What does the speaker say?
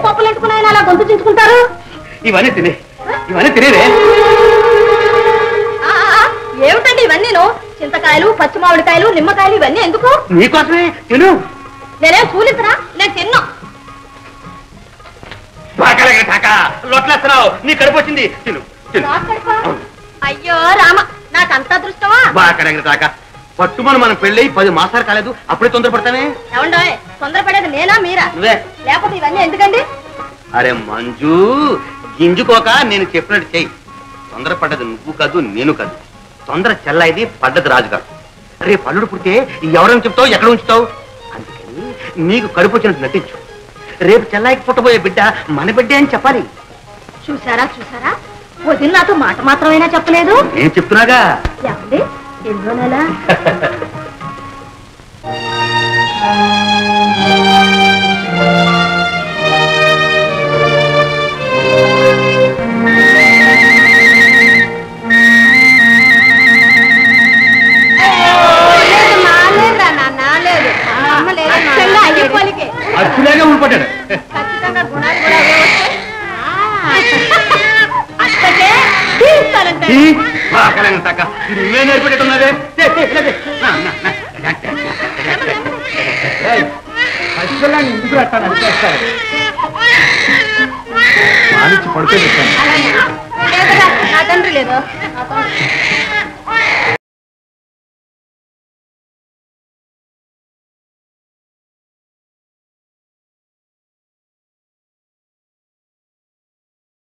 పప్పులు ఎంటుకున్నాయని అలా గొంతు చించుకుంటారు ఇవన్నీ తినే ఇవన్నీ తినేవే ఆ, ఆ, ఏమిటండి ఇవన్నీను చింతకాయలు పచ్చి మామిడికాయలు నిమ్మకాయలు ఇవన్నీ ఎందుకు నీకోసమే తిను నేనేం చూలిసరా నేను తిన్నా బాకలగిన తాక లొట్లేస్తున్నావు నీ కడుపు వచ్చింది తిను తిను రాకడుపా? అయ్యో రామ నాకంత అదృష్టమా బాకలగిన తాక పట్టుమని మనం పెళ్ళయి పది మాసాలు కాలేదు అప్పుడే తొందరపడతానే ఏమండోయ్ తొందరపడేది నేనా మీరా నువ్వే లేకపోతే ఇవన్నీ ఎందుకండి అరే మంజు గింజుకోక నేను చెప్పినట్టు చెయ్యి తొందరపడ్డది నువ్వు కాదు నేను కాదు తొందర చెల్లైది పడ్డది రాజుగారు రేపు అల్లుడు పుడితే ఎవరైనా చెప్తావు ఎక్కడ ఉంచుతావు అందుకని నీకు కడుపు వచ్చినట్టు నటించు రేపు చెల్లాయికి పుట్టబోయే బిడ్డ మన బిడ్డే అని చెప్పాలి చూసారా చూసారా వదిన నాతో మాట మాత్రమైనా చెప్పలేదు నేను చెప్తున్నాగా ఏమండి ఎన్నో నెల అచ్చులాగే ఉండిపోతాడు ఖచ్చితంగా గుణాలు కూడా అవే వస్తాయి. అత్తకే తీరుస్తానంటే. ఈ బాకలగిన తాక నువ్వే నేర్పెట్టున్నావే పసిపిల్లాన్ని ఎందుకు పెట్టాను అంటేస్తారు